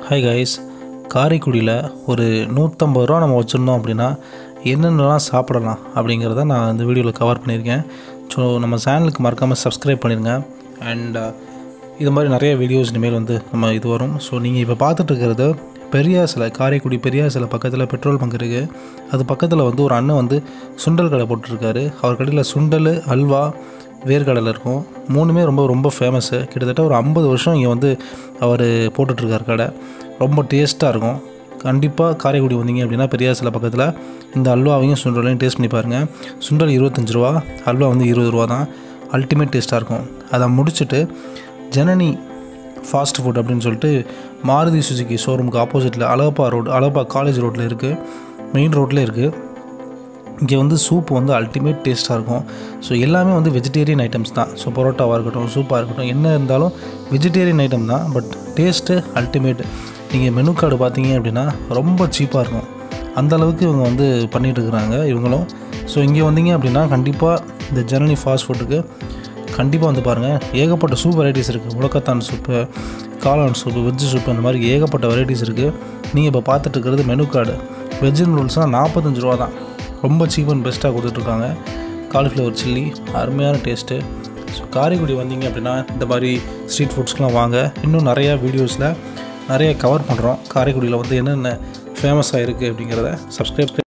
hi guys காரைக்குடியில் ஒரு நூற்றம்பது ரூபா நம்ம வச்சுருந்தோம் அப்படின்னா என்னென்னலாம் சாப்பிடலாம் அப்படிங்கிறத நான் இந்த வீடியோவில் கவர் பண்ணியிருக்கேன் ஸோ நம்ம சேனலுக்கு மறக்காமல் சப்ஸ்கிரைப் பண்ணிடுங்க அண்ட் இது மாதிரி நிறைய வீடியோஸ் இனிமேல் வந்து நம்ம இது வரும் ஸோ நீங்கள் இப்போ பார்த்துட்டு இருக்கிறது பெரியா சிலை காரைக்குடி பெரியா சிலை பக்கத்தில் பெட்ரோல் பங்க் இருக்குது அது பக்கத்தில் வந்து ஒரு அண்ணன் வந்து சுண்டல் கடை போட்டிருக்காரு அவர் கடையில் சுண்டல் அல்வா வேர்க்கடலை இருக்கும் மூணுமே ரொம்ப ரொம்ப ஃபேமஸ்ஸு கிட்டத்தட்ட ஒரு ஐம்பது வருஷம் இங்கே வந்து அவர் போட்டுட்ருக்கார் கடை ரொம்ப டேஸ்ட்டாக இருக்கும் கண்டிப்பாக காரைக்குடி வந்தீங்க அப்படின்னா பெரியார் சிலை பக்கத்தில் இந்த அல்வாவையும் சுண்டலையும் டேஸ்ட் பண்ணி பாருங்கள் சுண்டல் இருபத்தஞ்சி ரூபா அல்வா வந்து இருபது ரூபா தான் அல்டிமேட் டேஸ்ட்டாக இருக்கும் அதை முடிச்சுட்டு ஜனனி ஃபாஸ்ட் ஃபுட் அப்படின்னு சொல்லிட்டு மாருதி சுசுகி ஷோரூமுக்கு ஆப்போசிட்டில் அழகப்பா ரோடு அழகப்பா காலேஜ் ரோட்டில் இருக்குது மெயின் ரோட்டில் இருக்குது இங்கே வந்து சூப் வந்து அல்டிமேட் டேஸ்ட்டாக இருக்கும் ஸோ எல்லாமே வந்து வெஜிடேரியன் ஐட்டம்ஸ் தான் ஸோ பரோட்டாவாக இருக்கட்டும் சூப்பாக இருக்கட்டும் என்ன இருந்தாலும் வெஜிடேரியன் ஐட்டம் தான் பட் டேஸ்ட்டு அல்டிமேட் நீங்கள் மெனு கார்டு பார்த்தீங்க அப்படின்னா ரொம்ப சீப்பாக இருக்கும் அந்த அளவுக்கு இவங்க வந்து பண்ணிகிட்டு இருக்கிறாங்க இவங்களும் ஸோ இங்கே வந்தீங்க அப்படின்னா கண்டிப்பாக இந்த ஜனனி ஃபாஸ்ட் ஃபுட்டுக்கு கண்டிப்பாக வந்து பாருங்கள் ஏகப்பட்ட சூப் வெரைட்டிஸ் இருக்குது முடக்கத்தான் சூப்பு காளான் சூப்பு வெஜ்ஜு சூப்பு அந்த மாதிரி ஏகப்பட்ட வெரைட்டிஸ் இருக்குது நீங்கள் இப்போ பார்த்துட்டு இருக்கிறது மெனு கார்டு வெஜ் நூடுல்ஸ்னால் நாற்பத்தஞ்சு ரூபா தான் ரொம்ப சீப் அண்ட் பெஸ்ட்டாக கொடுத்துட்ருக்காங்க காலிஃப்ளவர் சில்லி அருமையான டேஸ்ட்டு ஸோ காரைக்குடி வந்தீங்க அப்படின்னா இந்த மாதிரி ஸ்ட்ரீட் ஃபுட்ஸ்க்கெலாம் வாங்க இன்னும் நிறையா வீடியோஸில் நிறைய கவர் பண்ணுறோம் காரைக்குடியில் வந்து என்னென்ன ஃபேமஸாக இருக்குது அப்படிங்கிறத சப்ஸ்கிரைப்